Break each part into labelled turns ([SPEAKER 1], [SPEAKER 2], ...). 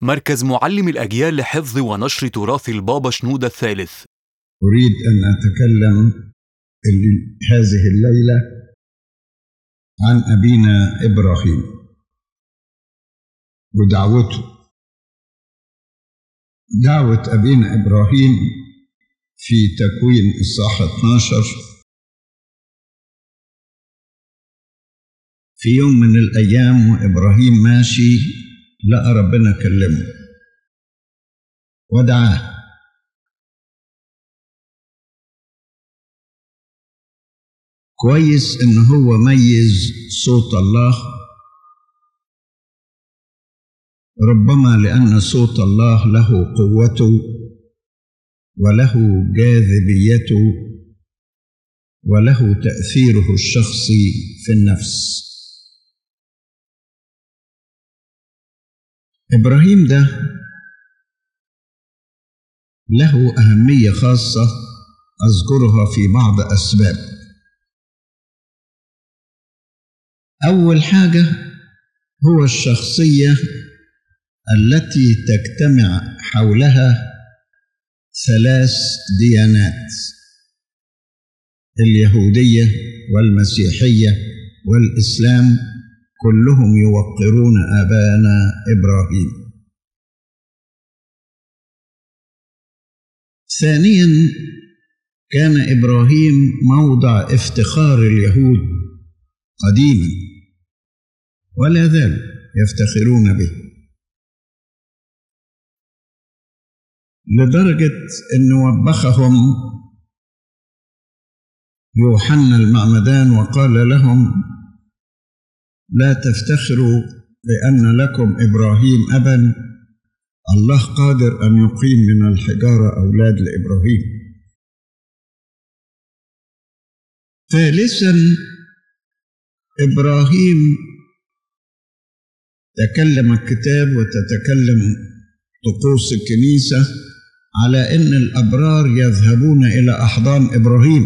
[SPEAKER 1] مركز معلم الأجيال لحفظ ونشر تراث البابا شنودة الثالث
[SPEAKER 2] أريد أن أتكلم ال- هذه الليلة عن أبينا إبراهيم ودعوته دعوة أبينا إبراهيم في تكوين إصحاح 12 في يوم من الأيام وإبراهيم ماشي لقى ربنا كلمه ودعاه كويس إن هو ميز صوت الله ربما لأن صوت الله له قوته وله جاذبيته وله تأثيره الشخصي في النفس إبراهيم ده له أهمية خاصة أذكرها في بعض أسباب أول حاجة هو الشخصية التي تجتمع حولها ثلاث ديانات اليهودية والمسيحية والإسلام كلهم يوقرون آبانا إبراهيم ثانيا كان إبراهيم موضع افتخار اليهود قديما ولا زالوا يفتخرون به لدرجة أن وبخهم يوحنا المعمدان وقال لهم لا تفتخروا بأن لكم إبراهيم أبا الله قادر أن يقيم من الحجارة أولاد لإبراهيم ثالثا إبراهيم تكلم الكتاب وتتكلم طقوس الكنيسة على أن الأبرار يذهبون إلى أحضان إبراهيم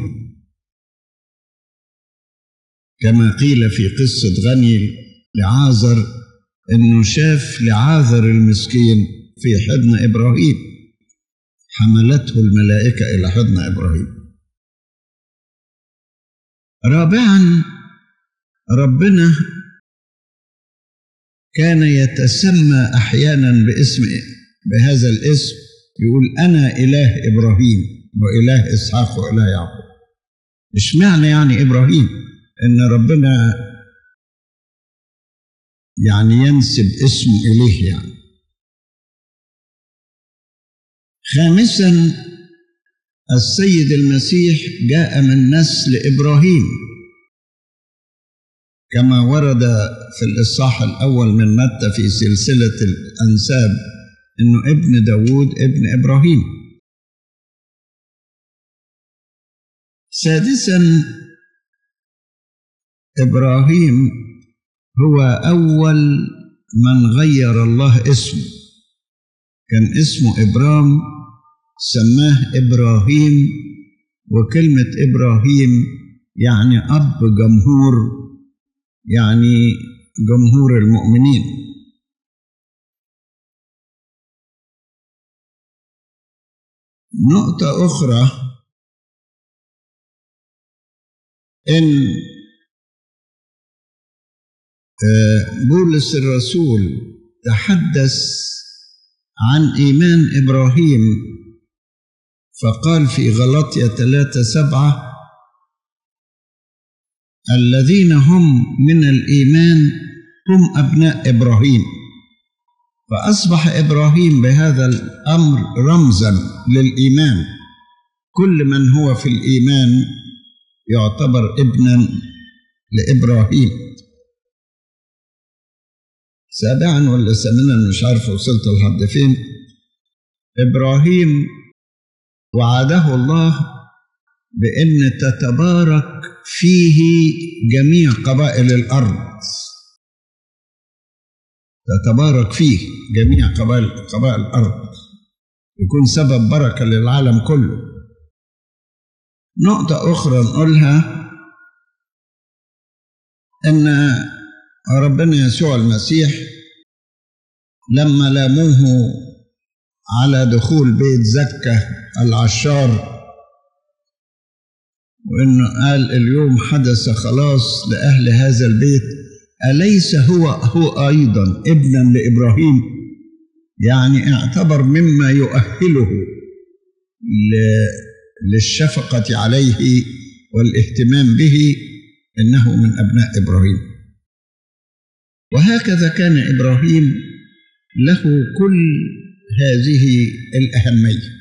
[SPEAKER 2] كما قيل في قصة غني لعازر أنه شاف لعازر المسكين في حضن إبراهيم حملته الملائكة إلى حضن إبراهيم رابعا ربنا كان يتسمى أحيانا باسم بهذا الاسم يقول أنا إله إبراهيم وإله إسحاق وإله يعقوب اشمعنى يعني إبراهيم إن ربنا يعني ينسب اسمه إليه يعني خامسا السيد المسيح جاء من نسل إبراهيم كما ورد في الإصحاح الأول من متى في سلسلة الأنساب إنه ابن داوود ابن إبراهيم سادسا إبراهيم هو أول من غير الله اسمه كان اسمه إبرام سماه إبراهيم وكلمة إبراهيم يعني أب جمهور يعني جمهور المؤمنين نقطة أخرى إن بولس الرسول تحدث عن إيمان إبراهيم فقال في غلطية ثلاثة سبعة الذين هم من الإيمان هم أبناء إبراهيم فأصبح إبراهيم بهذا الأمر رمزا للإيمان كل من هو في الإيمان يعتبر ابنا لإبراهيم سابعا ولا ثامنا مش عارف وصلت لحد فين إبراهيم وعده الله بأن تتبارك فيه جميع قبائل الأرض تتبارك فيه جميع قبائل قبائل الأرض يكون سبب بركة للعالم كله نقطة أخرى نقولها أن ربنا يسوع المسيح لما لاموه على دخول بيت زكة العشار وإنه قال اليوم حدث خلاص لأهل هذا البيت أليس هو هو أيضا ابنا لإبراهيم يعني اعتبر مما يؤهله للشفقة عليه والاهتمام به إنه من أبناء إبراهيم وهكذا كان إبراهيم له كل هذه الأهمية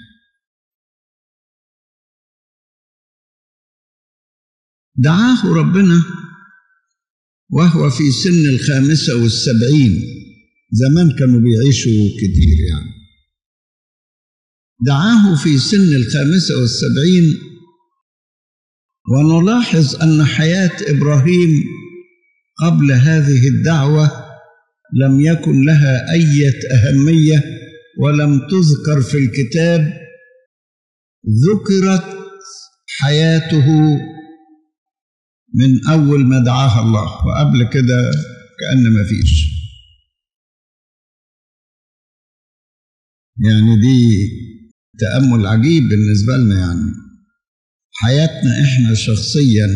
[SPEAKER 2] دعاه ربنا وهو في سن الخامسة والسبعين زمان كانوا بيعيشوا كتير يعني دعاه في سن الخامسة والسبعين ونلاحظ أن حياة إبراهيم قبل هذه الدعوة لم يكن لها أي أهمية ولم تذكر في الكتاب ذكرت حياته من أول ما دعاها الله وقبل كده كأن ما فيش يعني دي تأمل عجيب بالنسبة لنا يعني حياتنا إحنا شخصيا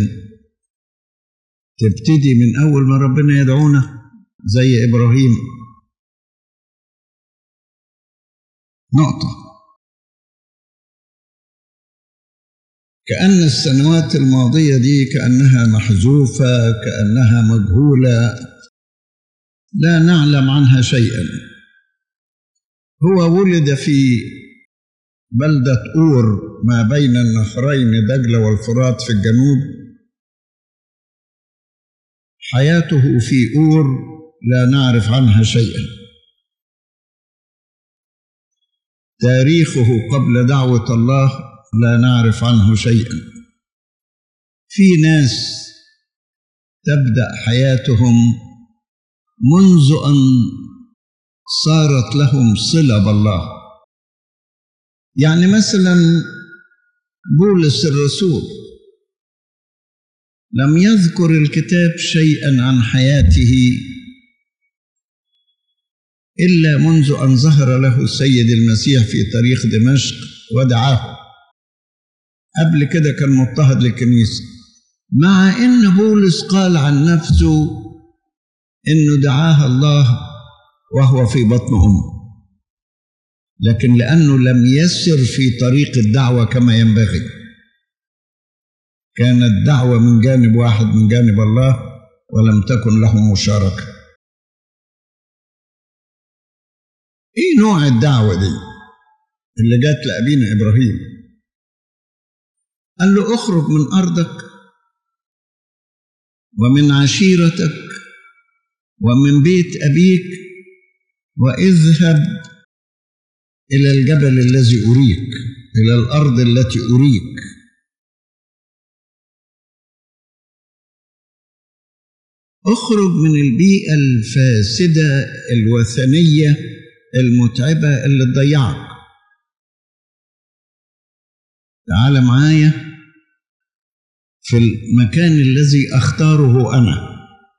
[SPEAKER 2] تبتدي من أول ما ربنا يدعونا زي إبراهيم نقطة كأن السنوات الماضية دي كأنها محذوفة كأنها مجهولة لا نعلم عنها شيئا هو ولد في بلدة أور ما بين النهرين دجلة والفرات في الجنوب حياته في أور لا نعرف عنها شيئا تاريخه قبل دعوة الله لا نعرف عنه شيئا في ناس تبدأ حياتهم منذ أن صارت لهم صلة بالله يعني مثلا بولس الرسول لم يذكر الكتاب شيئا عن حياته إلا منذ أن ظهر له السيد المسيح في طريق دمشق ودعاه قبل كده كان مضطهد للكنيسة مع إن بولس قال عن نفسه إنه دعاها الله وهو في بطن أمه لكن لأنه لم يسر في طريق الدعوة كما ينبغي كانت دعوة من جانب واحد من جانب الله ولم تكن له مشاركة ايه نوع الدعوة دي اللي جات لأبينا إبراهيم قال له اخرج من أرضك ومن عشيرتك ومن بيت أبيك واذهب إلى الجبل الذي أريك إلى الأرض التي أريك اخرج من البيئة الفاسدة الوثنية المتعبة اللي تضيعك تعال معايا في المكان الذي أختاره أنا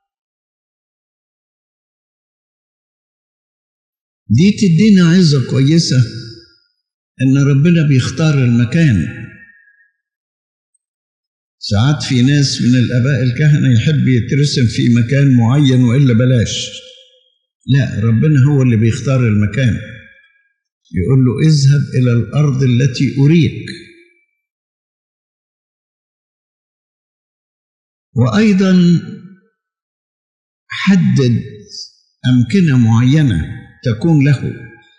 [SPEAKER 2] دي تدينا عزة كويسة إن ربنا بيختار المكان ساعات في ناس من الآباء الكهنة يحب يترسم في مكان معين وإلا بلاش لا ربنا هو اللي بيختار المكان يقول له اذهب إلى الأرض التي أريك وأيضا حدد أمكنة معينة تكون له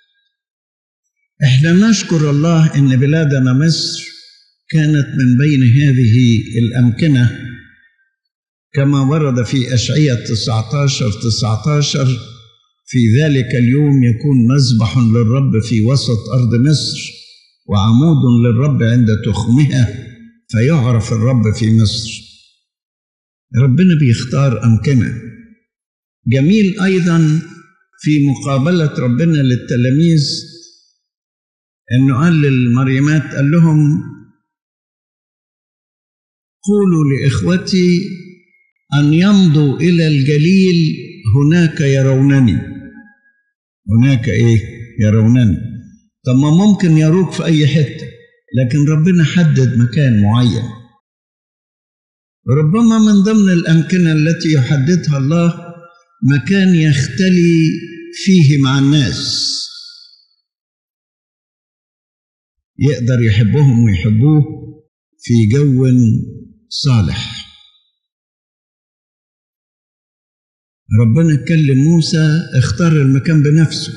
[SPEAKER 2] احنا نشكر الله ان بلادنا مصر كانت من بين هذه الامكنه كما ورد في اشعياء 19 19 في ذلك اليوم يكون مذبح للرب في وسط ارض مصر وعمود للرب عند تخمها فيعرف الرب في مصر ربنا بيختار امكنه جميل ايضا في مقابلة ربنا للتلاميذ انه قال للمريمات قال لهم قولوا لاخوتي ان يمضوا الى الجليل هناك يرونني هناك ايه يرونني طب ما ممكن يروك في اي حته لكن ربنا حدد مكان معين ربما من ضمن الامكنه التي يحددها الله مكان يختلي فيه مع الناس يقدر يحبهم ويحبوه في جو صالح ربنا كلم موسى اختار المكان بنفسه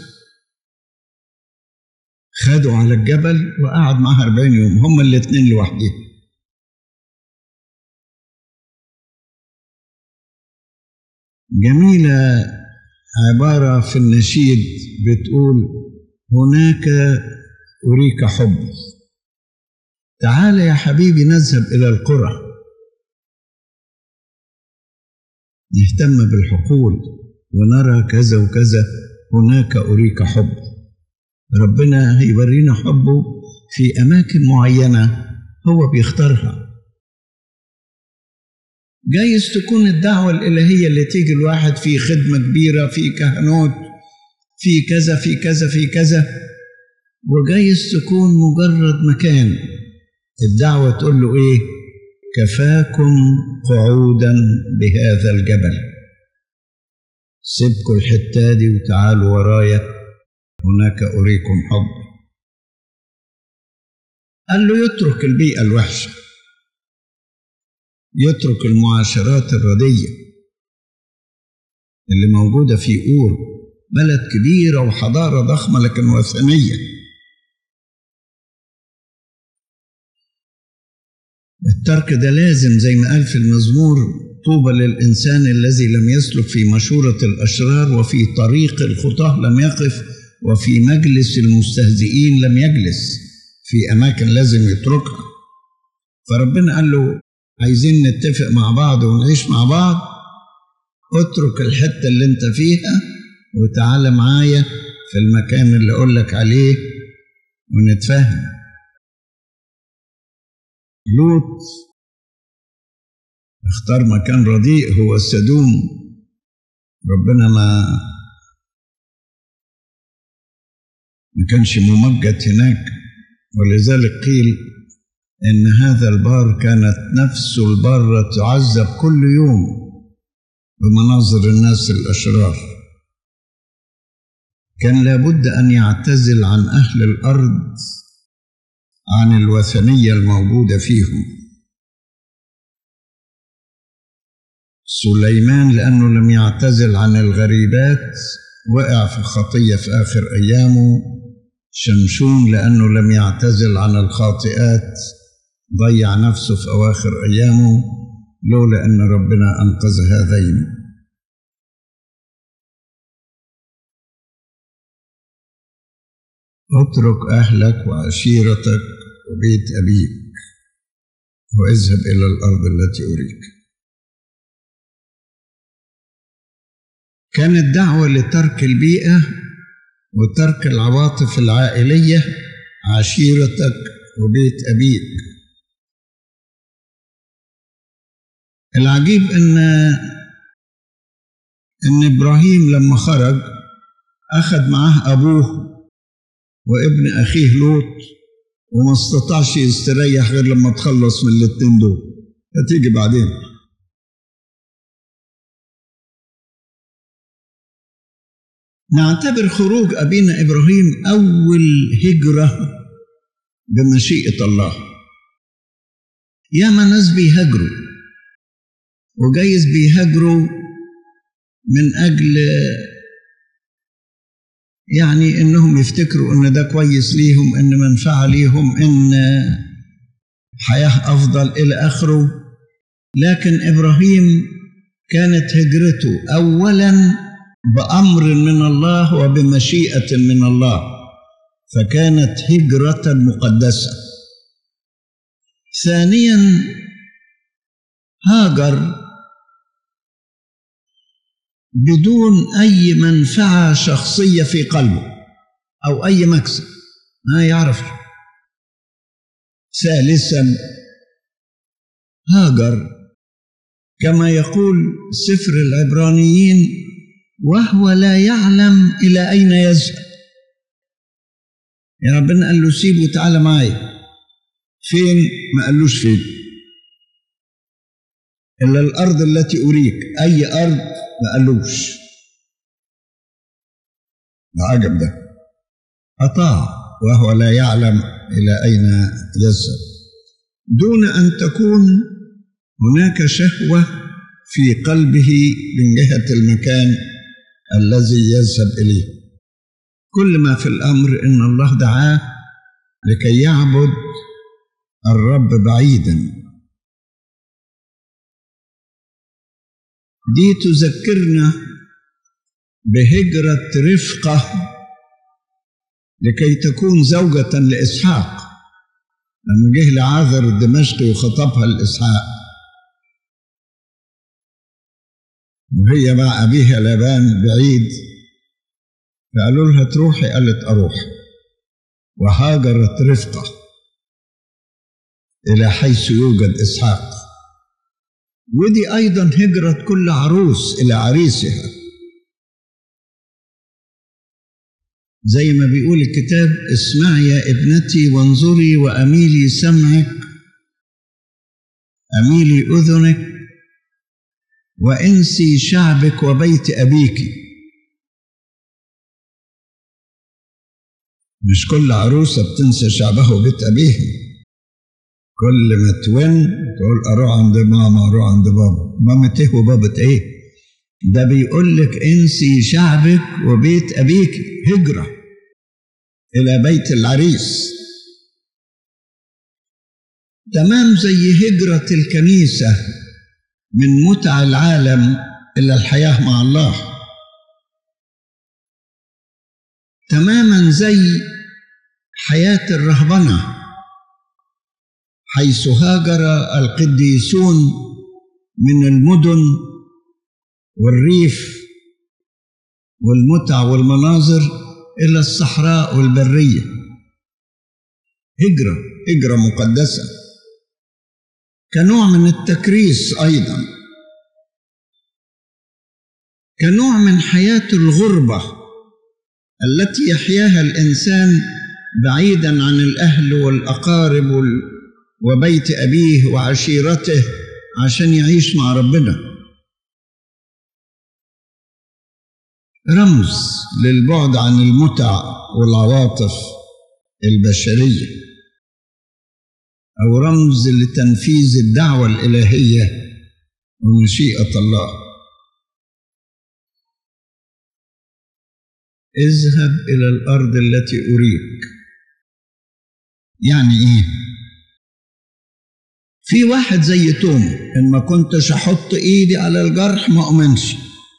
[SPEAKER 2] خده على الجبل وقعد معاه 40 يوم هما الاثنين لوحدهم جميلة عبارة في النشيد بتقول هناك أريك حب تعال يا حبيبي نذهب إلى القرى نهتم بالحقول ونرى كذا وكذا هناك أريك حب ربنا هيورينا حبه في أماكن معينة هو بيختارها جايز تكون الدعوة الإلهية اللي تيجي الواحد في خدمة كبيرة في كهنوت في كذا في كذا في كذا وجايز تكون مجرد مكان الدعوة تقول له إيه كفاكم قعودا بهذا الجبل سيبكوا الحتة دي وتعالوا ورايا هناك أريكم حب قال له يترك البيئة الوحشة يترك المعاشرات الردية اللي موجودة في أور بلد كبيرة وحضارة ضخمة لكن وثنية الترك ده لازم زي ما قال في المزمور طوبى للإنسان الذي لم يسلك في مشورة الأشرار وفي طريق الخطاة لم يقف وفي مجلس المستهزئين لم يجلس في أماكن لازم يتركها فربنا قال له عايزين نتفق مع بعض ونعيش مع بعض اترك الحتة اللي انت فيها وتعالى معايا في المكان اللي اقول لك عليه ونتفاهم لوط اختار مكان رديء هو السدوم ربنا ما ما كانش ممجد هناك ولذلك قيل إن هذا البار كانت نفس البارة تعذب كل يوم بمناظر الناس الأشرار كان لابد أن يعتزل عن أهل الأرض عن الوثنية الموجودة فيهم سليمان لأنه لم يعتزل عن الغريبات وقع في خطية في آخر أيامه شمشون لأنه لم يعتزل عن الخاطئات ضيع نفسه في أواخر أيامه لولا أن ربنا أنقذ هذين اترك أهلك وعشيرتك وبيت أبيك واذهب إلى الأرض التي أريك كانت دعوة لترك البيئة وترك العواطف العائلية عشيرتك وبيت أبيك العجيب ان ان ابراهيم لما خرج اخذ معاه ابوه وابن اخيه لوط وما استطاعش يستريح غير لما تخلص من الاتنين دول هتيجي بعدين نعتبر خروج ابينا ابراهيم اول هجره بمشيئه الله ياما ناس بيهاجروا وجايز بيهاجروا من أجل يعني إنهم يفتكروا إن ده كويس ليهم إن منفعة ليهم إن حياة أفضل إلى آخره لكن إبراهيم كانت هجرته أولا بأمر من الله وبمشيئة من الله فكانت هجرة مقدسة ثانيا هاجر بدون أي منفعة شخصية في قلبه أو أي مكسب ما يعرف ثالثا هاجر كما يقول سفر العبرانيين وهو لا يعلم إلى أين يذهب يا ربنا قال له سيبه وتعالى معايا فين ما قالوش فين إلا الأرض التي أريك أي أرض ما قالوش ده عجب ده أطاع وهو لا يعلم إلى أين يذهب دون أن تكون هناك شهوة في قلبه من جهة المكان الذي يذهب إليه كل ما في الأمر إن الله دعاه لكي يعبد الرب بعيدا دي تذكرنا بهجرة رفقة لكي تكون زوجة لإسحاق لما جه لعاذر الدمشقي وخطبها لإسحاق وهي مع أبيها لابان بعيد فقالوا لها تروحي قالت أروح وهاجرت رفقة إلى حيث يوجد إسحاق ودي أيضا هجرة كل عروس إلى عريسها زي ما بيقول الكتاب اسمعي يا ابنتي وانظري وأميلي سمعك أميلي أذنك وانسي شعبك وبيت أبيك مش كل عروسة بتنسى شعبها وبيت أبيها كل ما تون تقول أروح عند ماما أروح عند بابا ماما إيه وبابا إيه ده بيقول لك انسي شعبك وبيت أبيك هجرة إلى بيت العريس تمام زي هجرة الكنيسة من متع العالم إلى الحياة مع الله تماما زي حياة الرهبنة حيث هاجر القديسون من المدن والريف والمتع والمناظر إلى الصحراء والبرية هجرة هجرة مقدسة كنوع من التكريس أيضا كنوع من حياة الغربة التي يحياها الإنسان بعيدا عن الأهل والأقارب وبيت أبيه وعشيرته عشان يعيش مع ربنا رمز للبعد عن المتع والعواطف البشريه أو رمز لتنفيذ الدعوة الإلهية ومشيئة الله اذهب إلى الأرض التي أريك يعني إيه؟ في واحد زي توما إن ما كنتش أحط إيدي على الجرح ما أؤمنش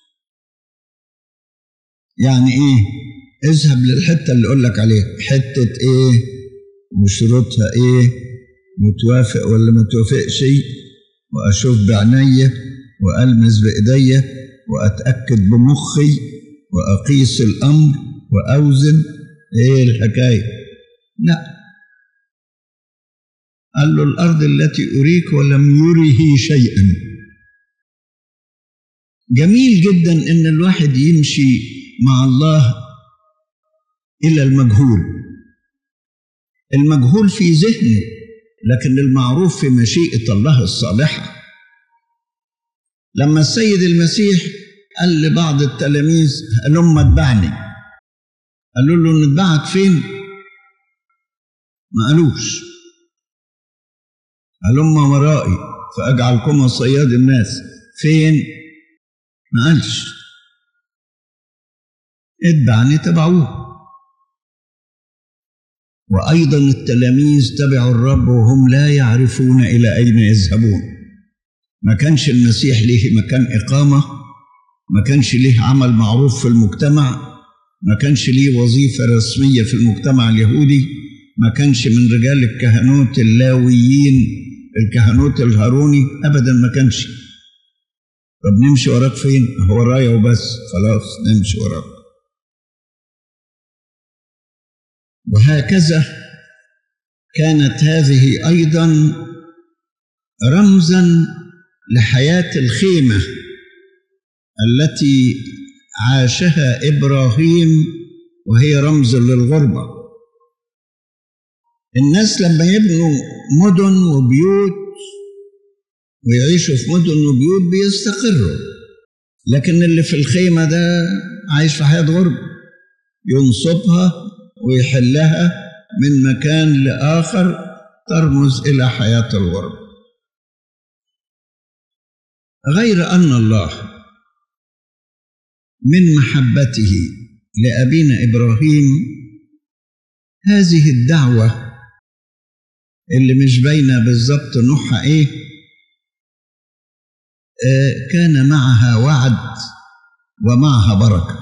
[SPEAKER 2] يعني إيه؟ اذهب للحتة اللي أقول لك عليها حتة إيه؟ وشروطها إيه؟ متوافق ولا ما توافقش واشوف بعيني والمس بايدي واتاكد بمخي واقيس الامر واوزن ايه الحكايه لا قال له الارض التي اريك ولم يره شيئا جميل جدا ان الواحد يمشي مع الله الى المجهول المجهول في ذهنه لكن المعروف في مشيئة الله الصالحة لما السيد المسيح قال لبعض التلاميذ هلم اتبعني قالوا له نتبعك فين ما قالوش هلم ورائي فأجعلكم صياد الناس فين ما قالش اتبعني تبعوه وأيضا التلاميذ تبعوا الرب وهم لا يعرفون إلى أين يذهبون ما كانش المسيح ليه مكان إقامة ما كانش ليه عمل معروف في المجتمع ما كانش ليه وظيفة رسمية في المجتمع اليهودي ما كانش من رجال الكهنوت اللاويين الكهنوت الهاروني أبدا ما كانش طب نمشي وراك فين؟ هو ورايا وبس خلاص نمشي وراك وهكذا كانت هذه ايضا رمزا لحياه الخيمه التي عاشها إبراهيم وهي رمز للغربة الناس لما يبنوا مدن وبيوت ويعيشوا في مدن وبيوت بيستقروا لكن اللي في الخيمة ده عايش في حياة غربة ينصبها ويحلها من مكان لآخر ترمز إلى حياة الغربة غير أن الله من محبته لأبينا إبراهيم هذه الدعوة اللي مش باينة بالظبط نوعها إيه آه كان معها وعد ومعها بركة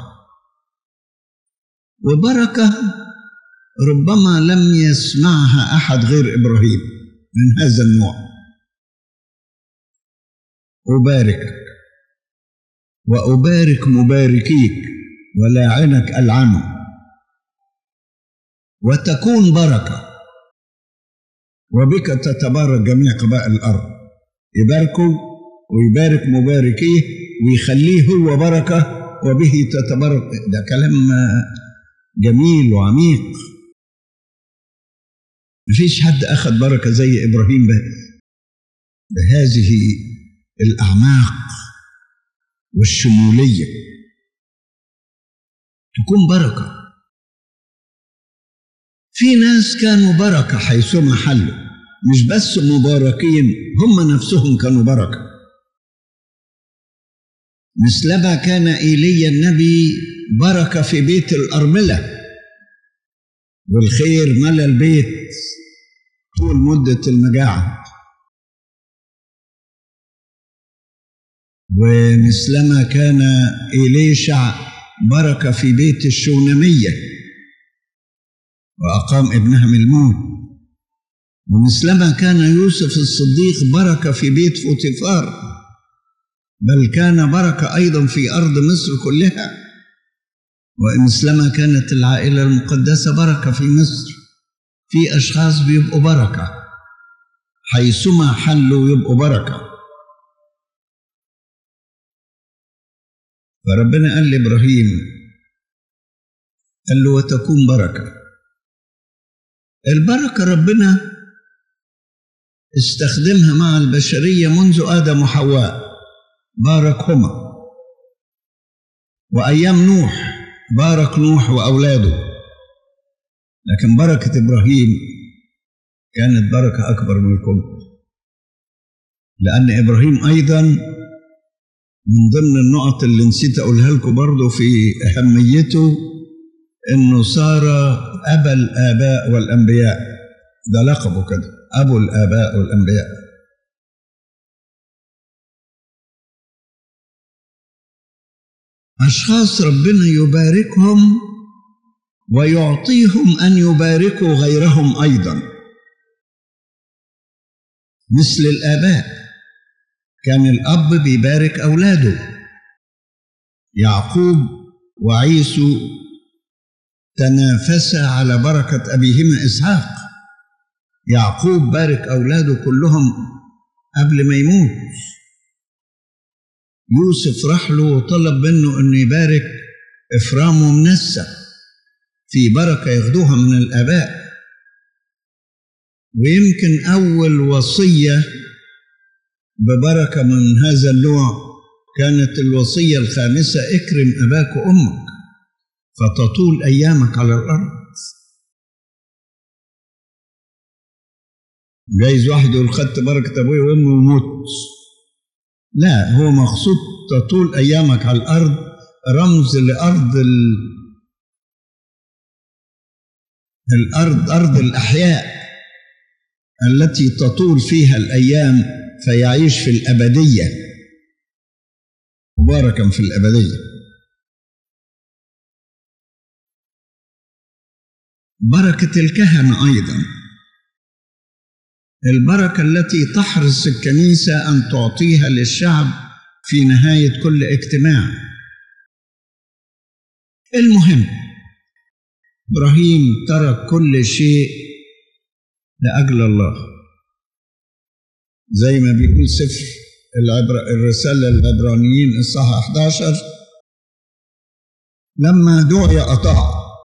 [SPEAKER 2] وبركة ربما لم يسمعها أحد غير إبراهيم من هذا النوع أباركك وأبارك مباركيك ولاعنك ألعنه وتكون بركة وبك تتبارك جميع قبائل الأرض يباركوا ويبارك مباركيه ويخليه هو بركة وبه تتبارك ده كلام جميل وعميق مفيش حد أخذ بركة زي إبراهيم بهذه الأعماق والشمولية تكون بركة في ناس كانوا بركة حيثما حلوا مش بس مباركين هم نفسهم كانوا بركة مثلما كان إيليا النبي بركة في بيت الأرملة والخير ملا البيت طول مدة المجاعة ومثلما كان إليشع بركة في بيت الشونمية وأقام ابنها من الموت ومثلما كان يوسف الصديق بركة في بيت فوتيفار بل كان بركة أيضا في أرض مصر كلها ومثلما كانت العائلة المقدسة بركة في مصر في أشخاص بيبقوا بركة حيثما حلوا يبقوا بركة فربنا قال لإبراهيم قال له وتكون بركة البركة ربنا استخدمها مع البشرية منذ آدم وحواء باركهما وأيام نوح بارك نوح وأولاده لكن بركة إبراهيم كانت بركة أكبر من الكل لأن إبراهيم أيضا من ضمن النقط اللي نسيت أقولها لكم برضه في أهميته إنه صار أبا الآباء والأنبياء ده لقبه كده أبو الآباء والأنبياء أشخاص ربنا يباركهم ويعطيهم أن يباركوا غيرهم أيضا مثل الآباء كان الأب بيبارك أولاده يعقوب وعيسو تنافسا على بركة أبيهما إسحاق يعقوب بارك أولاده كلهم قبل ما يموت يوسف راح له وطلب منه انه يبارك افرام ومنسى في بركه ياخدوها من الاباء ويمكن اول وصيه ببركه من هذا النوع كانت الوصيه الخامسه اكرم اباك وامك فتطول ايامك على الارض جايز واحد يقول خدت بركه ابويا وامي ومت لا هو مقصود تطول أيامك على الأرض رمز لأرض ال... الأرض أرض الأحياء التي تطول فيها الأيام فيعيش في الأبدية مباركا في الأبدية بركة الكهنة أيضا البركة التي تحرص الكنيسة أن تعطيها للشعب في نهاية كل اجتماع المهم إبراهيم ترك كل شيء لأجل الله زي ما بيقول سفر العبر الرسالة العبرانيين الصحة 11 لما دعي أطاع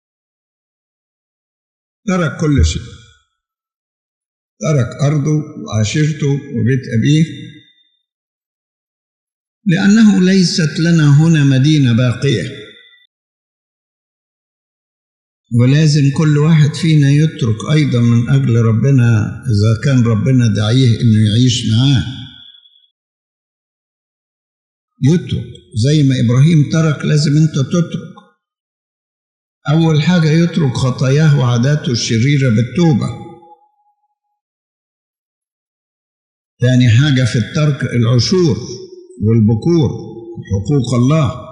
[SPEAKER 2] ترك كل شيء ترك أرضه وعشيرته وبيت أبيه لأنه ليست لنا هنا مدينة باقية ولازم كل واحد فينا يترك أيضا من أجل ربنا إذا كان ربنا دعيه إنه يعيش معاه يترك زي ما إبراهيم ترك لازم أنت تترك أول حاجة يترك خطاياه وعاداته الشريرة بالتوبة تاني حاجة في الترك العشور والبكور حقوق الله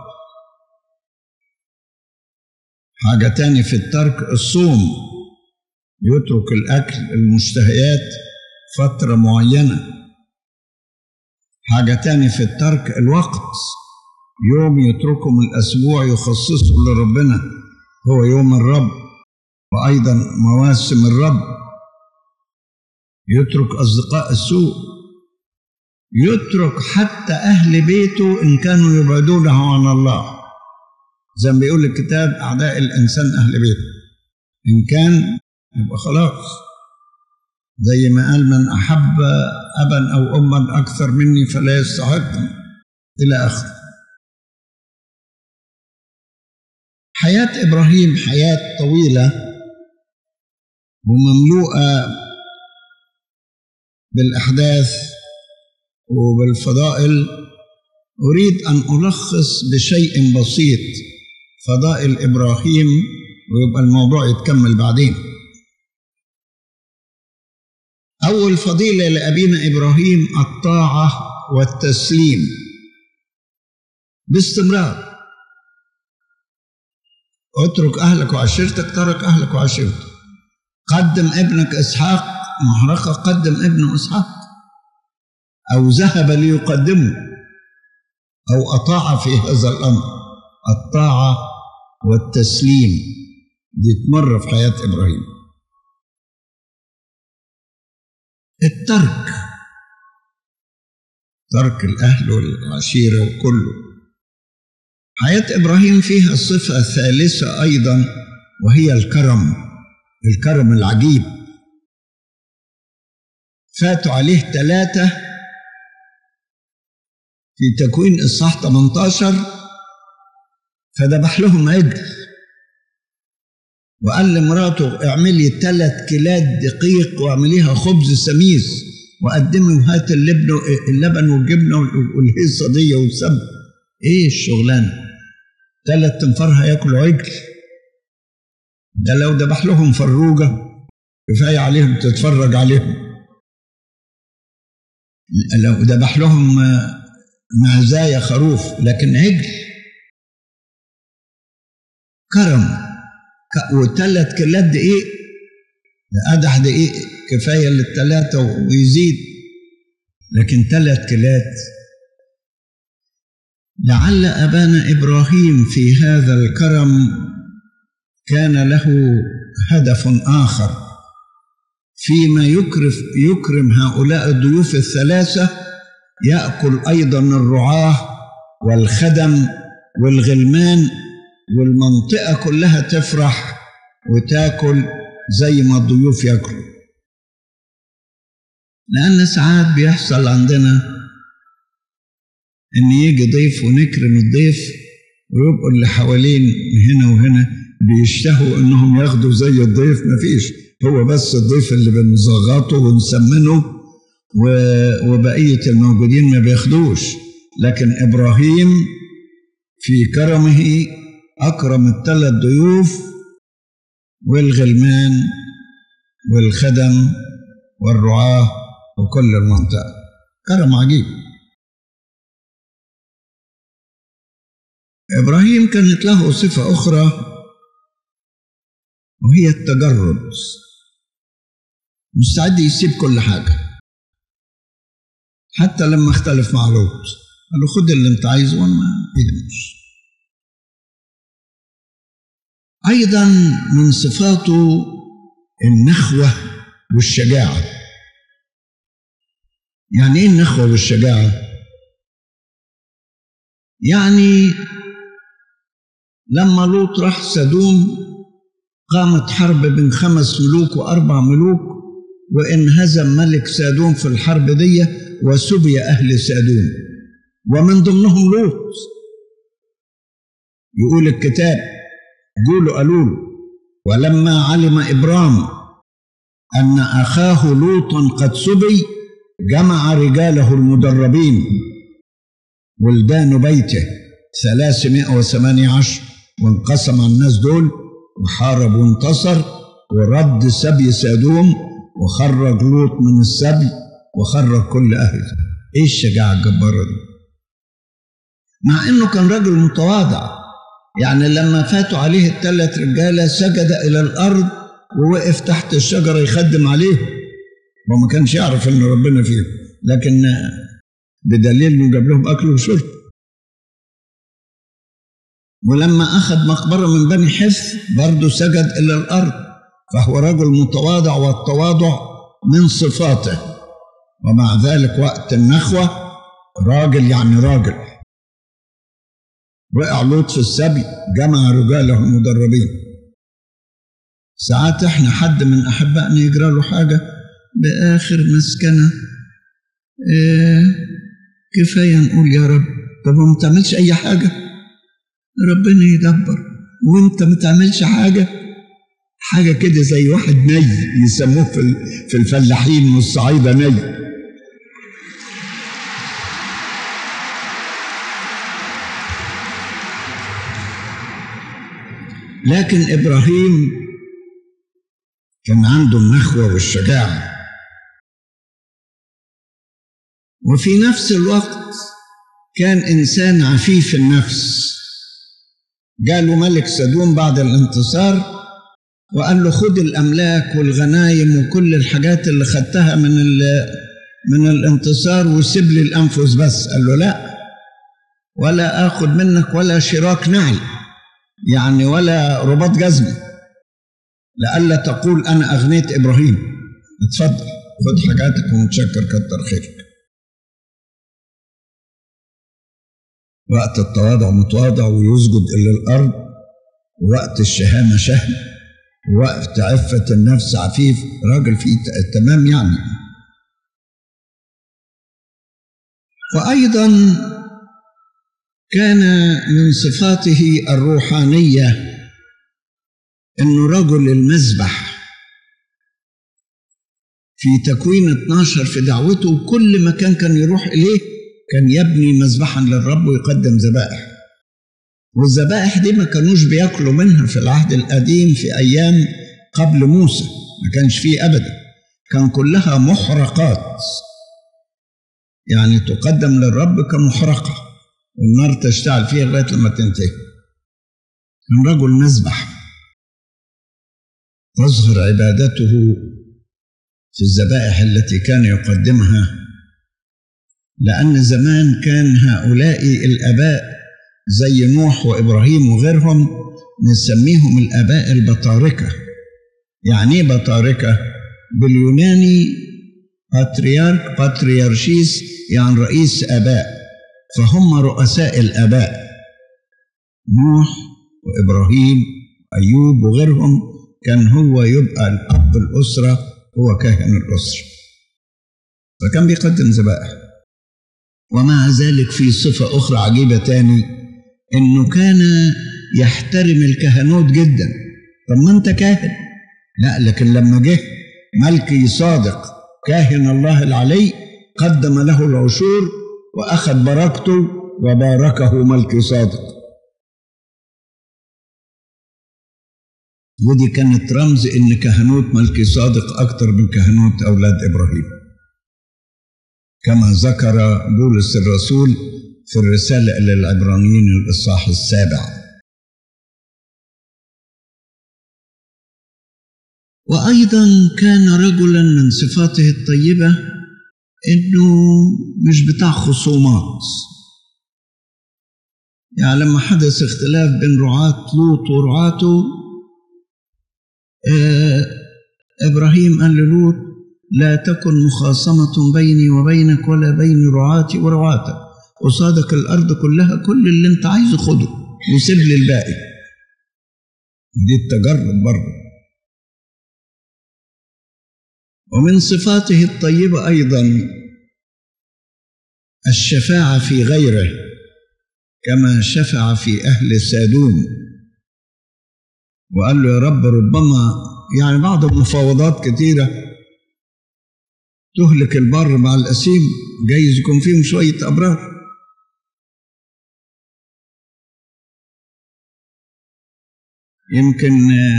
[SPEAKER 2] حاجة تاني في الترك الصوم يترك الأكل المشتهيات فترة معينة حاجة تاني في الترك الوقت يوم يتركه من الأسبوع يخصصه لربنا هو يوم الرب وأيضا مواسم الرب يترك أصدقاء السوء يترك حتى أهل بيته إن كانوا يبعدونه عن الله زي ما بيقول الكتاب أعداء الإنسان أهل بيته إن كان يبقى خلاص زي ما قال من أحب أبا أو أما أكثر مني فلا يستحقني إلى آخره حياة إبراهيم حياة طويلة ومملوءة بالأحداث وبالفضائل أريد أن ألخص بشيء بسيط فضائل إبراهيم ويبقى الموضوع يتكمل بعدين أول فضيلة لأبينا إبراهيم الطاعة والتسليم باستمرار اترك أهلك وعشيرتك ترك أهلك وعشيرتك قدم ابنك إسحاق محرقة قدم ابنه إسحاق أو ذهب ليقدمه أو أطاع في هذا الأمر الطاعة والتسليم دي تمر في حياة إبراهيم الترك ترك الأهل والعشيرة وكله حياة إبراهيم فيها صفة ثالثة أيضا وهي الكرم الكرم العجيب فاتوا عليه ثلاثة في تكوين إصحاح 18 فذبح لهم عجل وقال لمراته اعملي ثلاث كيلات دقيق واعمليها خبز سميس وقدمي وهات اللبن اللبن والجبنه والهيصه دي والسم ايه الشغلانه ثلاث تنفار هياكلوا عجل ده لو ذبح لهم فروجه كفايه عليهم تتفرج عليهم لو ذبح لهم معزايا خروف لكن عجل كرم وثلاث كيلات دقيق قدح دقيق كفايه للثلاثه ويزيد لكن ثلاث كيلات لعل ابانا ابراهيم في هذا الكرم كان له هدف اخر فيما يكرف يكرم هؤلاء الضيوف الثلاثه ياكل ايضا الرعاه والخدم والغلمان والمنطقة كلها تفرح وتاكل زي ما الضيوف ياكلوا لأن ساعات بيحصل عندنا إن يجي ضيف ونكرم الضيف ويبقوا اللي حوالين هنا وهنا بيشتهوا إنهم ياخدوا زي الضيف مفيش هو بس الضيف اللي بنزغطه ونسمنه وبقية الموجودين ما بياخدوش لكن إبراهيم في كرمه أكرم الثلاث ضيوف والغلمان والخدم والرعاة وكل المنطقة كرم عجيب إبراهيم كانت له صفة أخرى وهي التجرد مستعد يسيب كل حاجة حتى لما اختلف مع لوط قال له خد اللي انت عايزه وانا ما يهمش أيضا من صفاته النخوة والشجاعة يعني إيه النخوة والشجاعة؟ يعني لما لوط راح سدوم قامت حرب بين خمس ملوك وأربع ملوك وانهزم ملك سادوم في الحرب دي وسبي أهل سادوم ومن ضمنهم لوط يقول الكتاب قولوا قالوا له ولما علم إبرام أن أخاه لوط قد سبي جمع رجاله المدربين ولدان بيته ثلاثمائة وثمانية عشر وانقسم على الناس دول وحارب وانتصر ورد سبي سادوم وخرج لوط من السبي وخرج كل أهله إيه الشجاعة الجبارة دي مع إنه كان راجل متواضع يعني لما فاتوا عليه الثلاث رجالة سجد إلى الأرض ووقف تحت الشجرة يخدم عليهم وما كانش يعرف إن ربنا فيهم لكن بدليل إنه جاب لهم أكل وشرب ولما أخذ مقبرة من بني حث برضه سجد إلى الأرض فهو رجل متواضع والتواضع من صفاته ومع ذلك وقت النخوة راجل يعني راجل وقع لوط في السبي جمع رجاله المدربين ساعات احنا حد من احبائنا يجرى له حاجه باخر مسكنه اه كفايه نقول يا رب طب ما تعملش اي حاجه ربنا يدبر وانت ما تعملش حاجه حاجه كده زي واحد ني يسموه في في الفلاحين والصعايده ني لكن ابراهيم كان عنده النخوه والشجاعه وفي نفس الوقت كان انسان عفيف النفس جاله ملك سدوم بعد الانتصار وقال له خد الاملاك والغنايم وكل الحاجات اللي خدتها من من الانتصار وسيب لي الانفس بس قال له لا ولا اخد منك ولا شراك نعل يعني ولا رباط جزمة لئلا تقول أنا أغنيت إبراهيم اتفضل خد حاجاتك ومتشكر كتر خيرك وقت التواضع متواضع ويسجد إلى الأرض ووقت الشهامة شهم ووقت عفة النفس عفيف راجل فيه تمام يعني وأيضا كان من صفاته الروحانية أنه رجل المذبح في تكوين 12 في دعوته كل مكان كان يروح إليه كان يبني مذبحا للرب ويقدم ذبائح والذبائح دي ما كانوش بياكلوا منها في العهد القديم في أيام قبل موسى ما كانش فيه أبدا كان كلها محرقات يعني تقدم للرب كمحرقه والنار تشتعل فيها لغايه لما تنتهي كان رجل مذبح تظهر عبادته في الذبائح التي كان يقدمها لأن زمان كان هؤلاء الآباء زي نوح وإبراهيم وغيرهم نسميهم الآباء البطاركة يعني إيه بطاركة؟ باليوناني باتريارك باتريارشيس يعني رئيس آباء فهم رؤساء الآباء نوح وإبراهيم وأيوب وغيرهم كان هو يبقى الأب الأسرة هو كاهن الأسرة فكان بيقدم ذبائح ومع ذلك في صفة أخرى عجيبة تاني إنه كان يحترم الكهنوت جدا طب ما أنت كاهن لا لكن لما جه ملكي صادق كاهن الله العلي قدم له العشور وأخذ بركته وباركه ملكي صادق ودي كانت رمز إن كهنوت ملكي صادق أكتر من كهنوت أولاد إبراهيم كما ذكر بولس الرسول في الرسالة إلى العبرانيين الإصحاح السابع وأيضا كان رجلا من صفاته الطيبة إنه مش بتاع خصومات يعني لما حدث اختلاف بين رعاة لوط ورعاته آه إبراهيم قال للوط لا تكن مخاصمة بيني وبينك ولا بين رعاتي ورعاتك قصادك الأرض كلها كل اللي أنت عايزه خده وسيب لي الباقي دي التجرد برضه ومن صفاته الطيبة أيضا الشفاعة في غيره كما شفع في أهل سادوم وقال له يا رب ربما يعني بعض المفاوضات كثيرة تهلك البر مع الأسيم جايز يكون فيهم شوية أبرار يمكن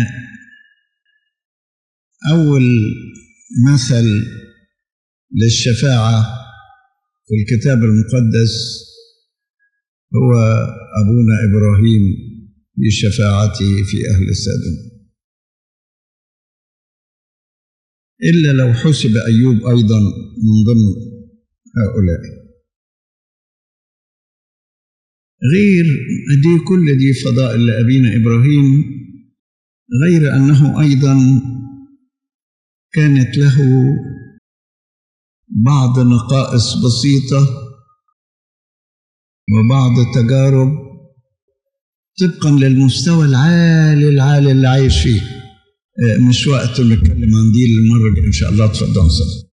[SPEAKER 2] أول مثل للشفاعة في الكتاب المقدس هو أبونا إبراهيم في شفاعته في أهل السادوم إلا لو حسب أيوب أيضا من ضمن هؤلاء غير دي كل دي فضائل لأبينا إبراهيم غير أنه أيضا كانت له بعض نقائص بسيطة وبعض تجارب طبقا للمستوى العالي العالي اللي عايش فيه مش وقت نتكلم عن دي المرة إن شاء الله تفضل صلي